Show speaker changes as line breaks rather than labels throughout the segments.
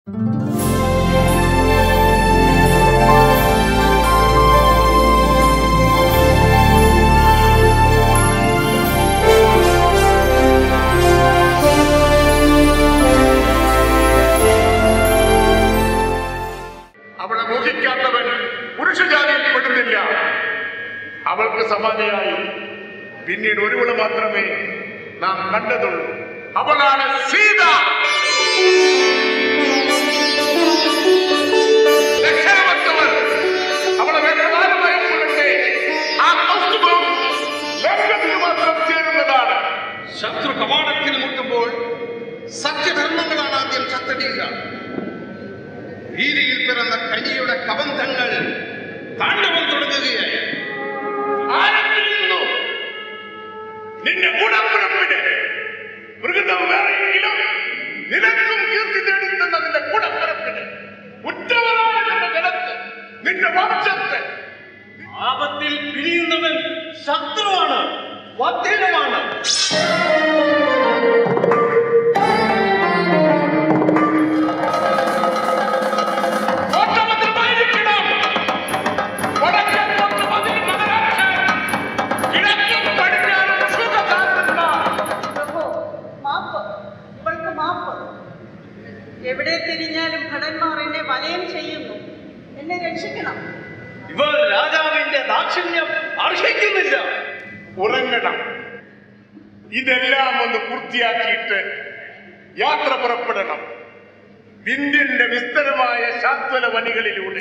അവളെ മോഹിക്കാത്തവൻ പുരുഷജാതിയിൽ പെടുന്നില്ല അവൾക്ക് സമാധിയായി പിന്നീട് ഒരുവള് മാത്രമേ നാം കണ്ടതുള്ളൂ അവളാണ് സീത ലക്ഷണമറ്റവൾ അവളെ വേണ്ടവാനുമായപ്പോഴൊക്കെ ആ കൗസ്തുഭം ലംഘനത്തിന് മാത്രം ചേരുന്നതാണ്
ശത്രു കവാടത്തിൽ മുട്ടുമ്പോൾ സത്യധർമ്മങ്ങളാണ് ആദ്യം ചത്തടിയുക ഭീതിയിൽ പിറന്ന കനിയുടെ കബന്ധങ്ങൾ താണ്ഡവം തുടങ്ങുകയായി
ആരംഭിക്കുന്നു നിന്റെ ഗുണപ്പിറപ്പിന് മൃഗതം വേറെയെങ്കിലും നിനക്കും കീർത്തി നേടിത്തന്ന നിന്റെ ഗുണപ്പിറപ്പിന് ഉറ്റവരായ നിന്റെ ജനത്ത് നിന്റെ വംശത്തെ
ആപത്തിൽ പിരിയുന്നവൻ ശത്രുവാണ് വധ്യനുമാണ്
കോട്ടഭദ്രമായിരിക്കണം. വടക്കൻ തൊട്ട് മതിൽ മകരാക്ഷൻ. കിഴക്കും പടിഞ്ഞാറും സുഖസാന്ദ്രന്മാർ.
പ്രഭു മാപ്പ് ഇവൾക്ക് മാപ്പ് എവിടെ തിരിഞ്ഞാലും ഭടന്മാർ എന്നെ വലയം ചെയ്യുന്നു എന്നെ രക്ഷിക്കണം
ഇവർ രാജാവിന്റെ ദാക്ഷിണ്യം അർഹിക്കുന്നില്ല
ഉറങ്ങണം ഇതെല്ലാം ഒന്ന് പൂർത്തിയാക്കിയിട്ട് യാത്ര പുറപ്പെടണം വിന്ധ്യന്റെ വിസ്തരമായ ശാശ്വത വനികളിലൂടെ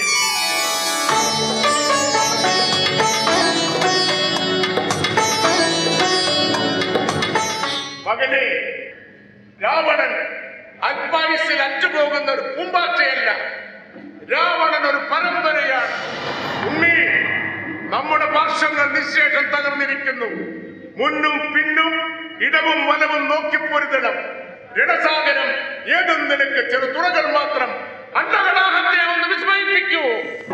മകനെ രാവണൻ അൽപായുസിൽ അറ്റുപോകുന്ന ഒരു പൂമ്പാറ്റയല്ല രാവണൻ ഒരു പരമ്പരയാണ് ഉണ്ണി നമ്മുടെ പാർശ്വങ്ങൾ നിശേഷം തകർന്നിരിക്കുന്നു മുന്നും പിന്നും ഇടവും വലവും നോക്കി പൊരുതണം രണസാഗരം ഏതും നിനക്ക് ചെറു തുറകൾ മാത്രം അണ്ടകടാഹത്തെ ഒന്ന് വിസ്മയിപ്പിക്കൂ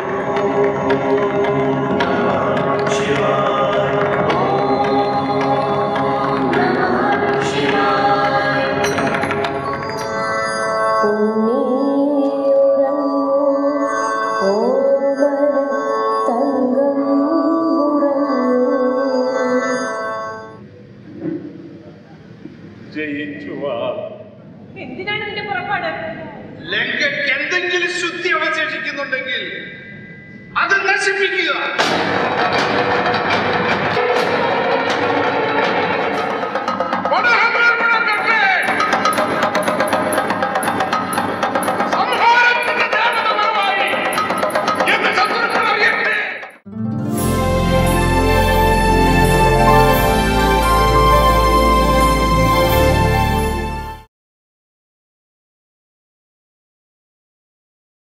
ജയിച്ചു വാ
എന്തിനാണ് നിന്റെ പുറപ്പാട്
ലങ്കയ്ക്ക് എന്തെങ്കിലും ശുദ്ധി അവശേഷിക്കുന്നുണ്ടെങ്കിൽ അത് നശിപ്പിക്കുക